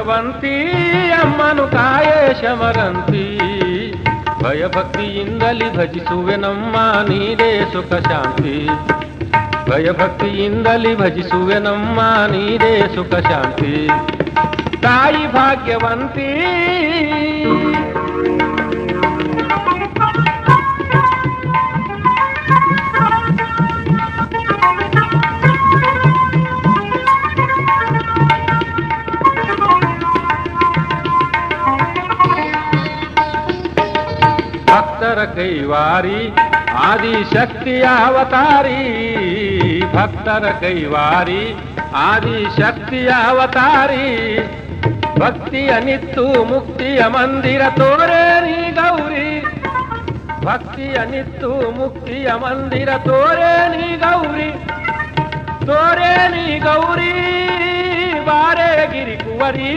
ಭಾಗ್ಯವಂತಿ ಅಮ್ಮನು ಕಾಯೇ ಶಮರಂತಿ ಭಯಭಕ್ತಿಯಿಂದಲಿ ಭಜಿಸುವೆ ನಮ್ಮ ನೀರೇ ಸುಖ ಶಾಂತಿ ಭಯಭಕ್ತಿಯಿಂದಲಿ ಭಜಿಸುವೆ ನಮ್ಮ ನೀರೇ ಸುಖ ಶಾಂತಿ ತಾಯಿ ಭಾಗ್ಯವಂತಿ ಭಕ್ತರ ಕೈವಾರಿ ಆದಿಶಕ್ತಿಯ ಅವತಾರಿ ಭಕ್ತರ ಕೈವಾರಿ ಆದಿಶಕ್ತಿಯ ಅವತಾರಿ ಭಕ್ತಿಯ ನಿತ್ತು ಮುಕ್ತಿಯ ಮಂದಿರ ತೋರೆ ನೀ ಗೌರಿ ಭಕ್ತಿಯ ನಿತ್ತು ಮುಕ್ತಿಯ ಮಂದಿರ ತೋರೆ ನೀ ಗೌರಿ ತೋರೆ ನೀ ಗೌರಿ ಬಾರೆ ಗಿರಿ ಕುವರಿ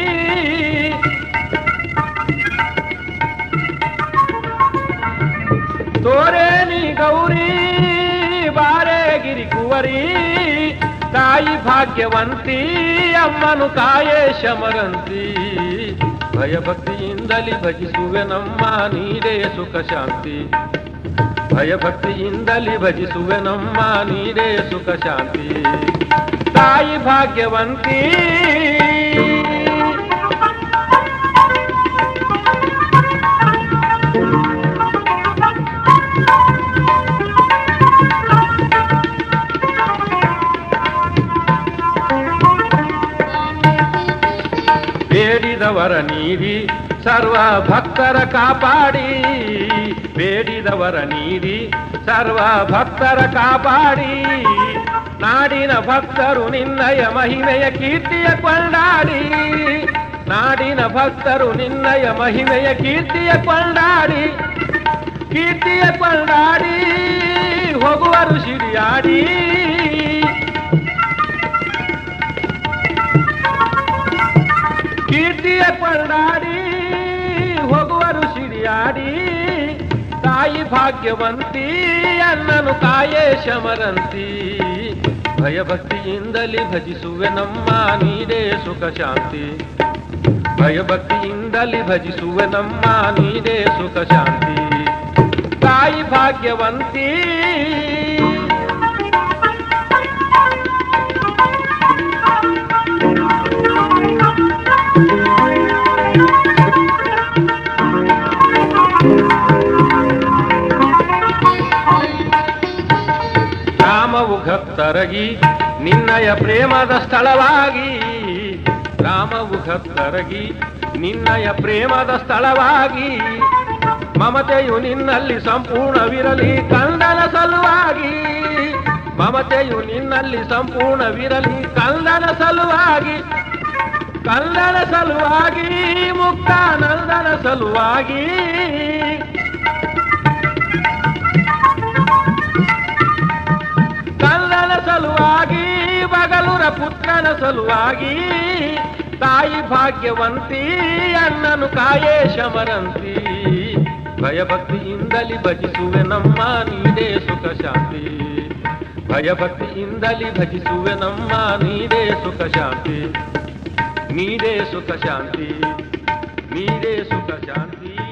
ತೋರೆ ನೀ ಗೌರಿ ಬಾರೆ ಗಿರಿ ಕುವರಿ ತಾಯಿ ಭಾಗ್ಯವಂತಿ ಅಮ್ಮನು ಕಾಯೇ ಶಮರಂತಿ ಭಯಭಕ್ತಿಯಿಂದಲಿ ಭಜಿಸುವೆ ನಮ್ಮ ನೀರೇ ಸುಖ ಶಾಂತಿ ಭಯಭಕ್ತಿಯಿಂದಲಿ ಭಜಿಸುವೆ ನಮ್ಮ ನೀರೇ ಸುಖ ಶಾಂತಿ ತಾಯಿ ಭಾಗ್ಯವಂತಿ ಬೇಡಿದವರ ನೀಡಿ ಸರ್ವ ಭಕ್ತರ ಕಾಪಾಡಿ ಬೇಡಿದವರ ನೀಡಿ ಸರ್ವ ಭಕ್ತರ ಕಾಪಾಡಿ ನಾಡಿನ ಭಕ್ತರು ನಿನ್ನಯ ಮಹಿಮೆಯ ಕೀರ್ತಿಯ ಕೊಂಡಾಡಿ ನಾಡಿನ ಭಕ್ತರು ನಿನ್ನಯ ಮಹಿಮೆಯ ಕೀರ್ತಿಯ ಕೊಂಡಾಡಿ ಕೀರ್ತಿಯ ಕೊಂಡಾಡಿ ಹೋಗುವರು ಸಿರಿಯಾಡಿ ಕೀರ್ತಿಯ ಕೊಂಡಾಡಿ ಹೋಗುವರು ಸಿಡಿಯಾಡಿ ತಾಯಿ ಭಾಗ್ಯವಂತಿ ಅನ್ನನು ಕಾಯೇ ಶಮರಂತಿ ಭಯಭಕ್ತಿಯಿಂದಲಿ ಭಜಿಸುವೆ ನಮ್ಮ ನೀರೇ ಸುಖ ಶಾಂತಿ ಭಯಭಕ್ತಿಯಿಂದಲಿ ಭಜಿಸುವೆ ನಮ್ಮ ನೀರೇ ಸುಖ ಶಾಂತಿ ತಾಯಿ ಭಾಗ್ಯವಂತಿ ರಾಮವು ಭಕ್ತರಗಿ ನಿನ್ನಯ ಪ್ರೇಮದ ಸ್ಥಳವಾಗಿ ರಾಮವು ಭಕ್ತರಗಿ ನಿನ್ನಯ ಪ್ರೇಮದ ಸ್ಥಳವಾಗಿ ಮಮತೆಯು ನಿನ್ನಲ್ಲಿ ಸಂಪೂರ್ಣವಿರಲಿ ಕಂದನ ಸಲುವಾಗಿ ಮಮತೆಯು ನಿನ್ನಲ್ಲಿ ಸಂಪೂರ್ಣವಿರಲಿ ಕಂದನ ಸಲುವಾಗಿ ಕಂದನ ಸಲುವಾಗಿ ಮುಕ್ತಾನಂದನ ಸಲುವಾಗಿ ಕಲ್ಲನ ಸಲುವಾಗಿ ಬಗಲುರ ಪುತ್ರನ ಸಲುವಾಗಿ ತಾಯಿ ಭಾಗ್ಯವಂತಿ ಅನ್ನನು ಕಾಯೇ ಶಮರಂತಿ ಭಯಭಕ್ತಿಯಿಂದಲಿ ಭಜಿಸುವೆ ನಮ್ಮ ನೀರೇ ಸುಖ ಶಾಂತಿ ಭಯಭಕ್ತಿಯಿಂದಲಿ ಭಜಿಸುವೆ ನಮ್ಮ ನೀರೇ ಸುಖ ಶಾಂತಿ ನೀರೇ ಸುಖ ಶಾಂತಿ ನೀರೇ ಸುಖ ಶಾಂತಿ